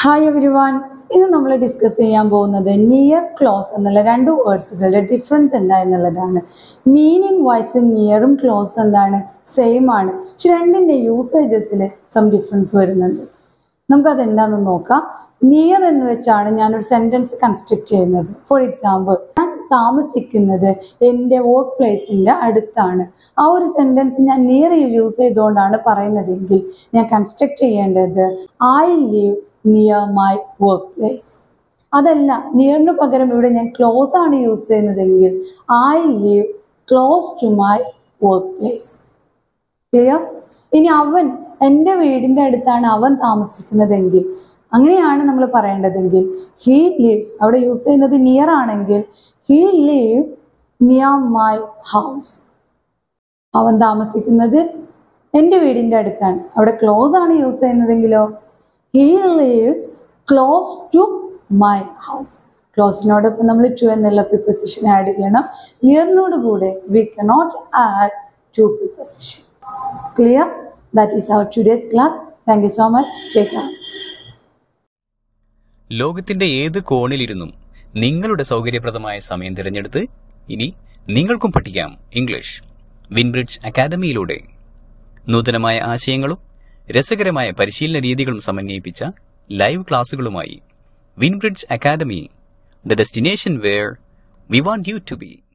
hi every one ഇന്ന് നമ്മൾ discuss ചെയ്യാൻ പോകുന്നത് നിയർ ക്ലോസ് എന്നുള്ള രണ്ട് വേർഡ്സുകളുടെ ഡിഫറൻസ് എന്താ എന്നുള്ളതാണ് മീനിങ് വൈസ് നിയറും ക്ലോസ് എന്താണ് സെയിം ആണ് പക്ഷെ രണ്ടിൻ്റെ യൂസേജസിൽ സം ഡിഫറൻസ് വരുന്നുണ്ട് നമുക്കത് എന്താണെന്ന് നോക്കാം നിയർ എന്ന് വെച്ചാണ് ഞാനൊരു സെൻറ്റൻസ് കൺസ്ട്രക്ട് ചെയ്യുന്നത് ഫോർ എക്സാമ്പിൾ ഞാൻ താമസിക്കുന്നത് എൻ്റെ വർക്ക് പ്ലേസിൻ്റെ അടുത്താണ് ആ ഒരു സെൻറ്റൻസ് ഞാൻ നിയർ യൂസ് ചെയ്തുകൊണ്ടാണ് പറയുന്നതെങ്കിൽ ഞാൻ കൺസ്ട്രക്ട് ചെയ്യേണ്ടത് I live near my workplace അതല്ല നിയറിന് പകരം ഇവിടെ ഞാൻ ക്ലോസ് ആണ് യൂസ് ചെയ്യുന്നതെങ്കിൽ I live close to my workplace clear ഇനി അവൻ എൻ്റെ വീടിൻ്റെ അടുത്താണ് അവൻ താമസിക്കുന്നതെങ്കിൽ അങ്ങനെയാണ് നമ്മൾ പറയേണ്ടതെങ്കിൽ ഹീ ലീവ്സ് അവിടെ യൂസ് ചെയ്യുന്നത് നിയർ ആണെങ്കിൽ he lives near my house അവൻ താമസിക്കുന്നത് എൻ്റെ വീടിൻ്റെ അടുത്താണ് അവിടെ ക്ലോസ് ആണ് യൂസ് ചെയ്യുന്നതെങ്കിലോ he lives close to my house ക്ലോസിനോടൊപ്പം നമ്മൾ ടു എന്നുള്ള പ്രിപ്പസിഷൻ ആഡ് ചെയ്യണം നിയറിനോട് കൂടെ we cannot add to preposition clear that is our today's class thank you so much take care ലോകത്തിന്റെ ഏത് കോണിലിരുന്നും നിങ്ങളുടെ സൗകര്യപ്രദമായ സമയം തിരഞ്ഞെടുത്ത് ഇനി നിങ്ങൾക്കും പഠിക്കാം ഇംഗ്ലീഷ് വിൻബ്രിഡ്ജ് അക്കാദമിയിലൂടെ നൂതനമായ ആശയങ്ങളും രസകരമായ പരിശീലന രീതികളും സമന്വയിപ്പിച്ച ലൈവ് ക്ലാസുകളുമായി Winbridge academy the destination where we want you to B